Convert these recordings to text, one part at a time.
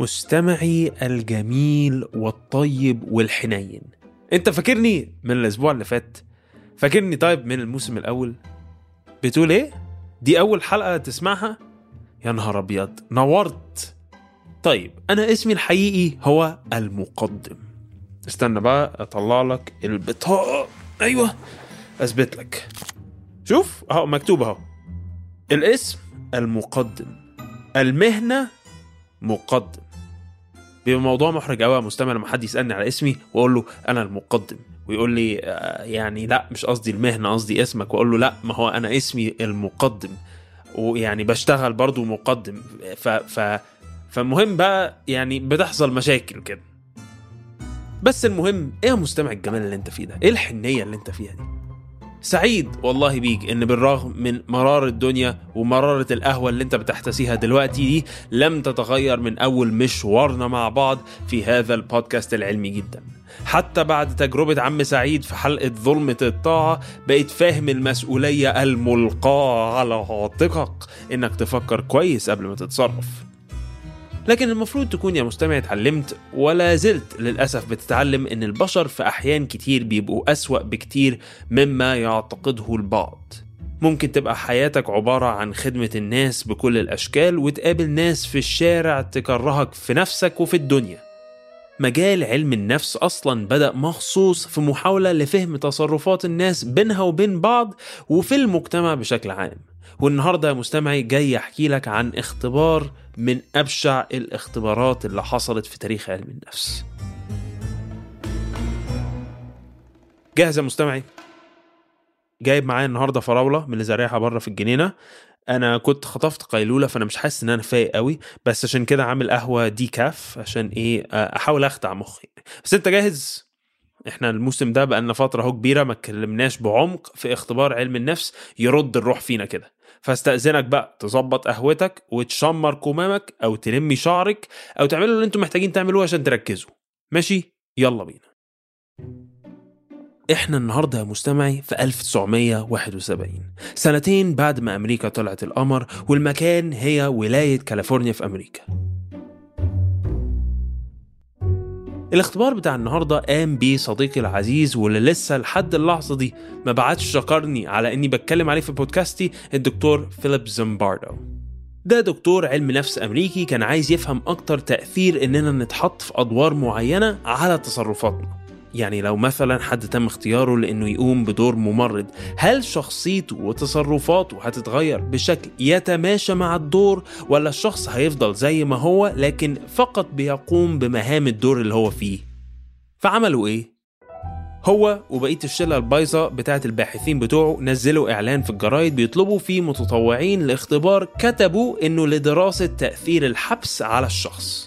مستمعي الجميل والطيب والحنين انت فاكرني من الاسبوع اللي فات فاكرني طيب من الموسم الاول بتقول ايه دي اول حلقه تسمعها يا نهار ابيض نورت طيب انا اسمي الحقيقي هو المقدم استنى بقى اطلع لك البطاقه ايوه اثبت لك شوف اهو مكتوب اهو الاسم المقدم المهنه مقدم بيبقى موضوع محرج قوي يا مستمع لما حد يسالني على اسمي واقول له انا المقدم ويقول لي آه، يعني لا مش قصدي المهنه قصدي اسمك واقول له لا ما هو انا اسمي المقدم ويعني بشتغل برضو مقدم ف ف فالمهم بقى يعني بتحصل مشاكل كده بس المهم ايه يا مستمع الجمال اللي انت فيه ده ايه الحنيه اللي انت فيها دي سعيد والله بيك ان بالرغم من مرار الدنيا ومرارة القهوة اللي انت بتحتسيها دلوقتي دي لم تتغير من اول مشوارنا مع بعض في هذا البودكاست العلمي جدا حتى بعد تجربة عم سعيد في حلقة ظلمة الطاعة بقيت فاهم المسؤولية الملقاة على عاتقك انك تفكر كويس قبل ما تتصرف لكن المفروض تكون يا مستمع اتعلمت ولا زلت للأسف بتتعلم إن البشر في أحيان كتير بيبقوا أسوأ بكتير مما يعتقده البعض ممكن تبقى حياتك عبارة عن خدمة الناس بكل الأشكال وتقابل ناس في الشارع تكرهك في نفسك وفي الدنيا مجال علم النفس أصلا بدأ مخصوص في محاولة لفهم تصرفات الناس بينها وبين بعض وفي المجتمع بشكل عام والنهارده يا مستمعي جاي احكي لك عن اختبار من ابشع الاختبارات اللي حصلت في تاريخ علم النفس. جاهز يا مستمعي؟ جايب معايا النهارده فراوله من اللي زارعها بره في الجنينه انا كنت خطفت قيلوله فانا مش حاسس ان انا فايق قوي بس عشان كده عامل قهوه دي كاف عشان ايه احاول اخدع مخي بس انت جاهز احنا الموسم ده بقالنا فتره اهو كبيره ما اتكلمناش بعمق في اختبار علم النفس يرد الروح فينا كده فاستأذنك بقى تظبط قهوتك وتشمر كمامك او تلمي شعرك او تعملوا اللي انتم محتاجين تعملوه عشان تركزوا ماشي يلا بينا احنا النهارده يا مستمعي في 1971 سنتين بعد ما امريكا طلعت القمر والمكان هي ولايه كاليفورنيا في امريكا الاختبار بتاع النهارده قام بيه صديقي العزيز واللي لسه لحد اللحظه دي ما بعتش شكرني على اني بتكلم عليه في بودكاستي الدكتور فيليب زمباردو ده دكتور علم نفس امريكي كان عايز يفهم اكتر تاثير اننا نتحط في ادوار معينه على تصرفاتنا يعني لو مثلا حد تم اختياره لانه يقوم بدور ممرض هل شخصيته وتصرفاته هتتغير بشكل يتماشى مع الدور ولا الشخص هيفضل زي ما هو لكن فقط بيقوم بمهام الدور اللي هو فيه فعملوا ايه هو وبقيه الشله البايظه بتاعه الباحثين بتوعه نزلوا اعلان في الجرايد بيطلبوا فيه متطوعين لاختبار كتبوا انه لدراسه تاثير الحبس على الشخص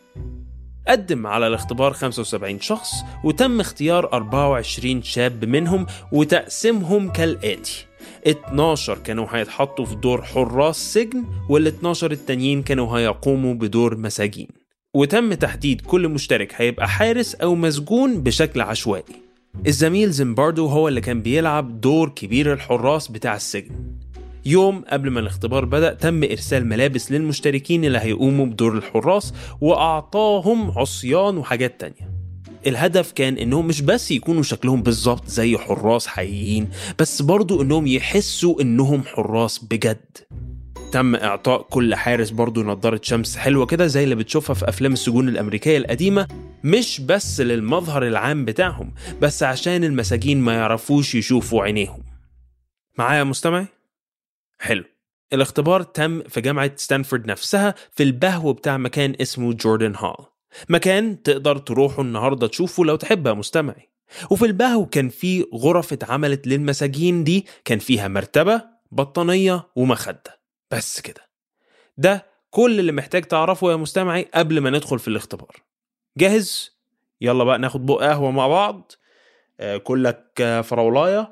قدم على الاختبار 75 شخص وتم اختيار 24 شاب منهم وتقسيمهم كالآتي 12 كانوا هيتحطوا في دور حراس سجن وال 12 التانيين كانوا هيقوموا بدور مساجين وتم تحديد كل مشترك هيبقى حارس أو مسجون بشكل عشوائي الزميل زمباردو هو اللي كان بيلعب دور كبير الحراس بتاع السجن يوم قبل ما الاختبار بدأ تم إرسال ملابس للمشتركين اللي هيقوموا بدور الحراس وأعطاهم عصيان وحاجات تانية الهدف كان انهم مش بس يكونوا شكلهم بالظبط زي حراس حقيقيين بس برضو انهم يحسوا انهم حراس بجد تم اعطاء كل حارس برضو نظارة شمس حلوة كده زي اللي بتشوفها في افلام السجون الامريكية القديمة مش بس للمظهر العام بتاعهم بس عشان المساجين ما يعرفوش يشوفوا عينيهم معايا مستمعي؟ حلو الاختبار تم في جامعة ستانفورد نفسها في البهو بتاع مكان اسمه جوردن هال مكان تقدر تروحه النهاردة تشوفه لو تحب يا مستمعي وفي البهو كان في غرف اتعملت للمساجين دي كان فيها مرتبة بطانية ومخدة بس كده ده كل اللي محتاج تعرفه يا مستمعي قبل ما ندخل في الاختبار جاهز؟ يلا بقى ناخد بق قهوة مع بعض آه كلك آه فراولاية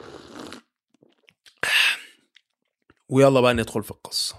ويلا بقى ندخل في القصة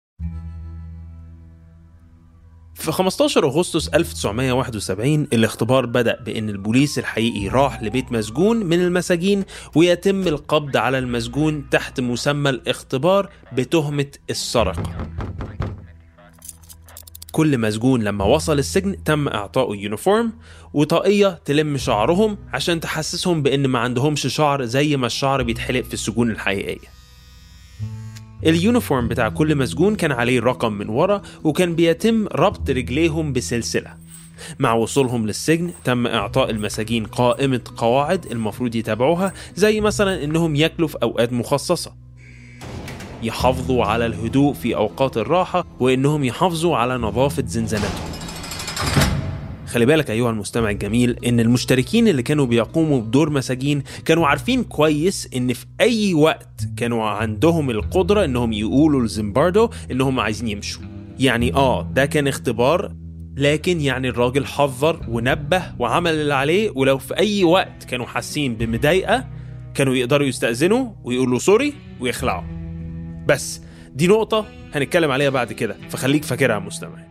في 15 أغسطس 1971 الاختبار بدأ بأن البوليس الحقيقي راح لبيت مسجون من المساجين ويتم القبض على المسجون تحت مسمى الاختبار بتهمة السرقة كل مسجون لما وصل السجن تم إعطائه يونيفورم وطاقية تلم شعرهم عشان تحسسهم بإن ما عندهمش شعر زي ما الشعر بيتحلق في السجون الحقيقية اليونيفورم بتاع كل مسجون كان عليه رقم من ورا وكان بيتم ربط رجليهم بسلسلة مع وصولهم للسجن تم إعطاء المساجين قائمة قواعد المفروض يتابعوها زي مثلا إنهم ياكلوا في أوقات مخصصة يحافظوا على الهدوء في أوقات الراحة وإنهم يحافظوا على نظافة زنزانتهم خلي بالك أيها المستمع الجميل إن المشتركين اللي كانوا بيقوموا بدور مساجين كانوا عارفين كويس إن في أي وقت كانوا عندهم القدرة إنهم يقولوا لزيمباردو إنهم عايزين يمشوا يعني آه ده كان اختبار لكن يعني الراجل حذر ونبه وعمل اللي عليه ولو في أي وقت كانوا حاسين بمضايقة كانوا يقدروا يستأذنوا ويقولوا سوري ويخلعوا بس دي نقطة هنتكلم عليها بعد كده فخليك فاكرها يا مستمع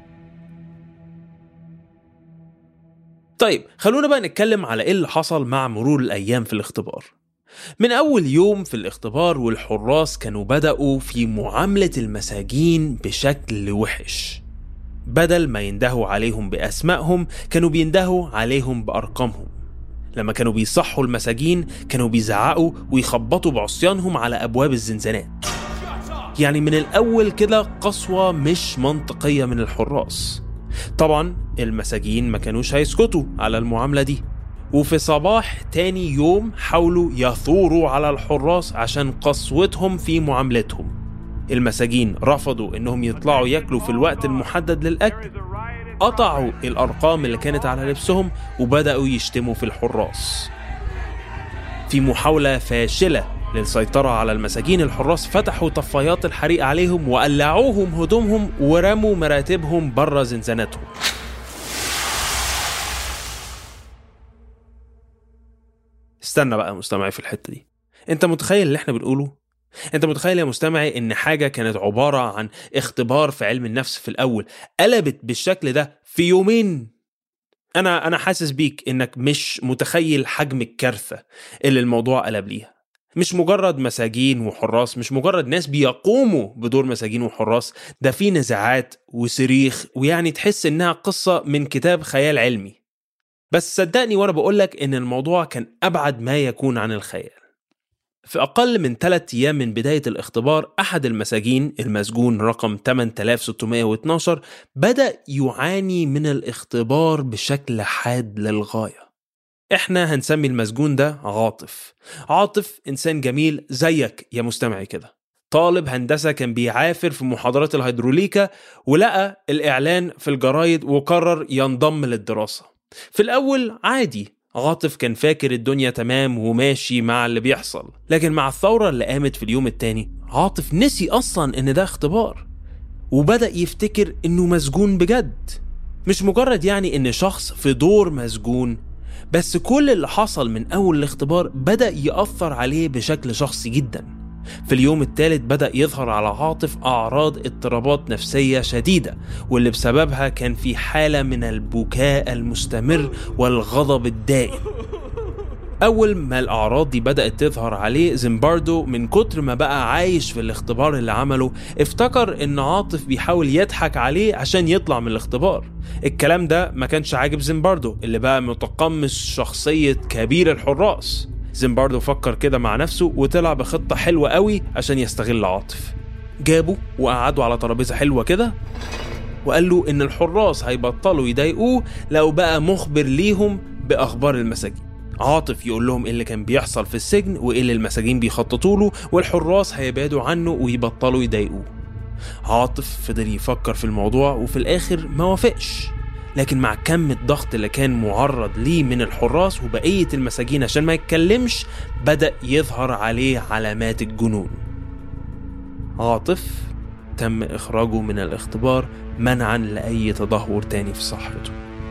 طيب خلونا بقى نتكلم على ايه اللي حصل مع مرور الايام في الاختبار من اول يوم في الاختبار والحراس كانوا بدأوا في معاملة المساجين بشكل وحش بدل ما يندهوا عليهم بأسمائهم كانوا بيندهوا عليهم بأرقامهم لما كانوا بيصحوا المساجين كانوا بيزعقوا ويخبطوا بعصيانهم على أبواب الزنزانات يعني من الأول كده قسوة مش منطقية من الحراس طبعا المساجين ما كانوش هيسكتوا على المعاملة دي وفي صباح تاني يوم حاولوا يثوروا على الحراس عشان قسوتهم في معاملتهم المساجين رفضوا انهم يطلعوا ياكلوا في الوقت المحدد للاكل قطعوا الارقام اللي كانت على لبسهم وبداوا يشتموا في الحراس في محاوله فاشله للسيطرة على المساجين الحراس فتحوا طفايات الحريق عليهم وقلعوهم هدومهم ورموا مراتبهم بره زنزاناتهم استنى بقى مستمعي في الحتة دي انت متخيل اللي احنا بنقوله انت متخيل يا مستمعي ان حاجة كانت عبارة عن اختبار في علم النفس في الاول قلبت بالشكل ده في يومين انا انا حاسس بيك انك مش متخيل حجم الكارثة اللي الموضوع قلب ليها مش مجرد مساجين وحراس مش مجرد ناس بيقوموا بدور مساجين وحراس ده في نزاعات وصريخ ويعني تحس انها قصة من كتاب خيال علمي بس صدقني وانا بقولك ان الموضوع كان ابعد ما يكون عن الخيال في أقل من ثلاثة أيام من بداية الاختبار أحد المساجين المسجون رقم 8612 بدأ يعاني من الاختبار بشكل حاد للغاية احنا هنسمي المسجون ده عاطف عاطف انسان جميل زيك يا مستمعي كده طالب هندسه كان بيعافر في محاضرات الهيدروليكا ولقى الاعلان في الجرايد وقرر ينضم للدراسه في الاول عادي عاطف كان فاكر الدنيا تمام وماشي مع اللي بيحصل لكن مع الثوره اللي قامت في اليوم التاني عاطف نسي اصلا ان ده اختبار وبدا يفتكر انه مسجون بجد مش مجرد يعني ان شخص في دور مسجون بس كل اللي حصل من أول الاختبار بدأ يأثر عليه بشكل شخصي جدا في اليوم الثالث بدأ يظهر على عاطف أعراض اضطرابات نفسية شديدة واللي بسببها كان في حالة من البكاء المستمر والغضب الدائم أول ما الأعراض دي بدأت تظهر عليه زيمباردو من كتر ما بقى عايش في الاختبار اللي عمله افتكر إن عاطف بيحاول يضحك عليه عشان يطلع من الاختبار الكلام ده ما كانش عاجب زيمباردو اللي بقى متقمص شخصية كبير الحراس زيمباردو فكر كده مع نفسه وطلع بخطة حلوة قوي عشان يستغل عاطف جابه وقعدوا على ترابيزة حلوة كده وقال له إن الحراس هيبطلوا يضايقوه لو بقى مخبر ليهم بأخبار المساجين عاطف يقول لهم ايه اللي كان بيحصل في السجن وايه اللي المساجين بيخططوا له والحراس هيبعدوا عنه ويبطلوا يضايقوه عاطف فضل يفكر في الموضوع وفي الاخر ما وافقش لكن مع كم الضغط اللي كان معرض ليه من الحراس وبقية المساجين عشان ما يتكلمش بدأ يظهر عليه علامات الجنون عاطف تم إخراجه من الاختبار منعا لأي تدهور تاني في صحته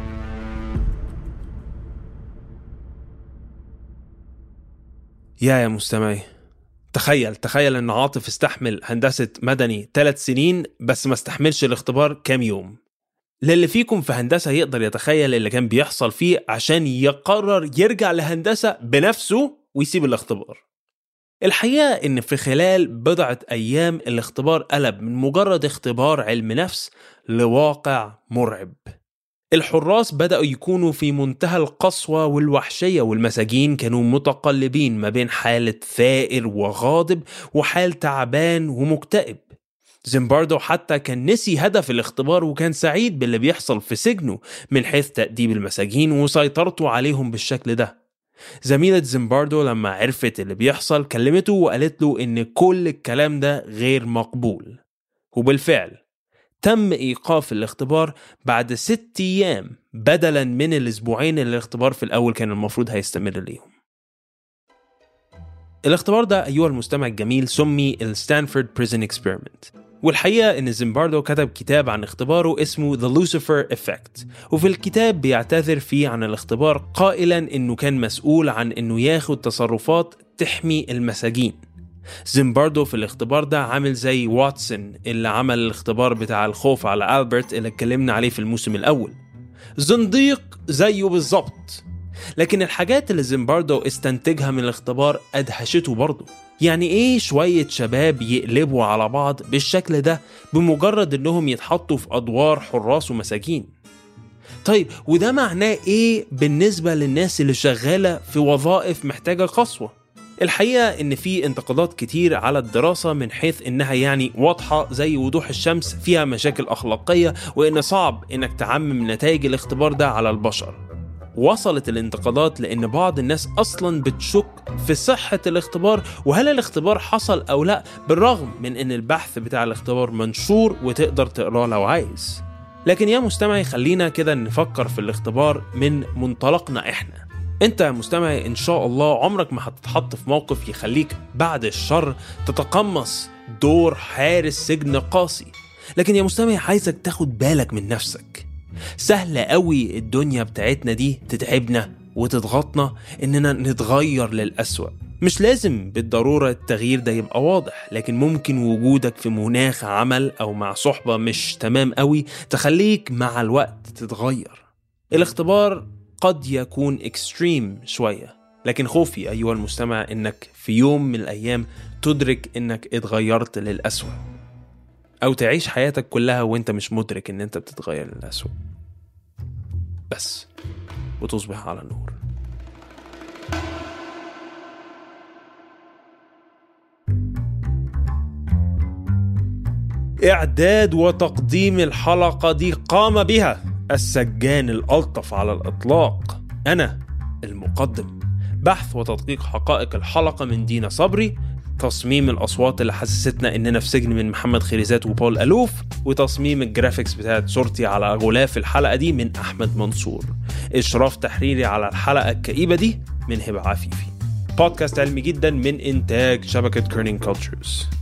يا يا مستمعي تخيل تخيل ان عاطف استحمل هندسة مدني ثلاث سنين بس ما استحملش الاختبار كام يوم للي فيكم في هندسة يقدر يتخيل اللي كان بيحصل فيه عشان يقرر يرجع لهندسة بنفسه ويسيب الاختبار الحقيقة إن في خلال بضعة أيام الاختبار قلب من مجرد اختبار علم نفس لواقع مرعب الحراس بدأوا يكونوا في منتهى القسوة والوحشية والمساجين كانوا متقلبين ما بين حالة ثائر وغاضب وحال تعبان ومكتئب زيمباردو حتى كان نسي هدف الاختبار وكان سعيد باللي بيحصل في سجنه من حيث تأديب المساجين وسيطرته عليهم بالشكل ده زميلة زيمباردو لما عرفت اللي بيحصل كلمته وقالت له إن كل الكلام ده غير مقبول وبالفعل تم إيقاف الاختبار بعد ست أيام بدلا من الأسبوعين اللي الاختبار في الأول كان المفروض هيستمر ليهم الاختبار ده أيها المستمع الجميل سمي الستانفورد بريزن اكسبيرمنت والحقيقة إن زيمباردو كتب كتاب عن اختباره اسمه The Lucifer Effect وفي الكتاب بيعتذر فيه عن الاختبار قائلا إنه كان مسؤول عن إنه ياخد تصرفات تحمي المساجين زيمباردو في الاختبار ده عامل زي واتسون اللي عمل الاختبار بتاع الخوف على ألبرت اللي اتكلمنا عليه في الموسم الأول زنديق زيه بالظبط لكن الحاجات اللي زيمباردو استنتجها من الاختبار أدهشته برضه يعني ايه شوية شباب يقلبوا على بعض بالشكل ده بمجرد انهم يتحطوا في ادوار حراس ومساجين طيب وده معناه ايه بالنسبة للناس اللي شغالة في وظائف محتاجة قسوة الحقيقة إن في انتقادات كتير على الدراسة من حيث إنها يعني واضحة زي وضوح الشمس فيها مشاكل أخلاقية وإن صعب إنك تعمم نتائج الاختبار ده على البشر وصلت الانتقادات لأن بعض الناس أصلا بتشك في صحة الاختبار وهل الاختبار حصل أو لا بالرغم من أن البحث بتاع الاختبار منشور وتقدر تقراه لو عايز لكن يا مستمعي خلينا كده نفكر في الاختبار من منطلقنا احنا انت يا مستمعي ان شاء الله عمرك ما هتتحط في موقف يخليك بعد الشر تتقمص دور حارس سجن قاسي لكن يا مستمعي عايزك تاخد بالك من نفسك سهل قوي الدنيا بتاعتنا دي تتعبنا وتضغطنا اننا نتغير للأسوأ مش لازم بالضرورة التغيير ده يبقى واضح لكن ممكن وجودك في مناخ عمل أو مع صحبة مش تمام قوي تخليك مع الوقت تتغير الاختبار قد يكون اكستريم شوية لكن خوفي أيها المستمع إنك في يوم من الأيام تدرك إنك اتغيرت للأسوأ أو تعيش حياتك كلها وإنت مش مدرك إن إنت بتتغير للأسوأ بس وتصبح على نور إعداد وتقديم الحلقة دي قام بها السجان الألطف على الإطلاق أنا المقدم بحث وتدقيق حقائق الحلقة من دينا صبري تصميم الأصوات اللي حسستنا إننا في سجن من محمد خيريزات وبول ألوف وتصميم الجرافيكس بتاعت صورتي على غلاف الحلقة دي من أحمد منصور إشراف تحريري على الحلقة الكئيبة دي من هبة عفيفي بودكاست علمي جدا من إنتاج شبكة كيرنينج كولتشرز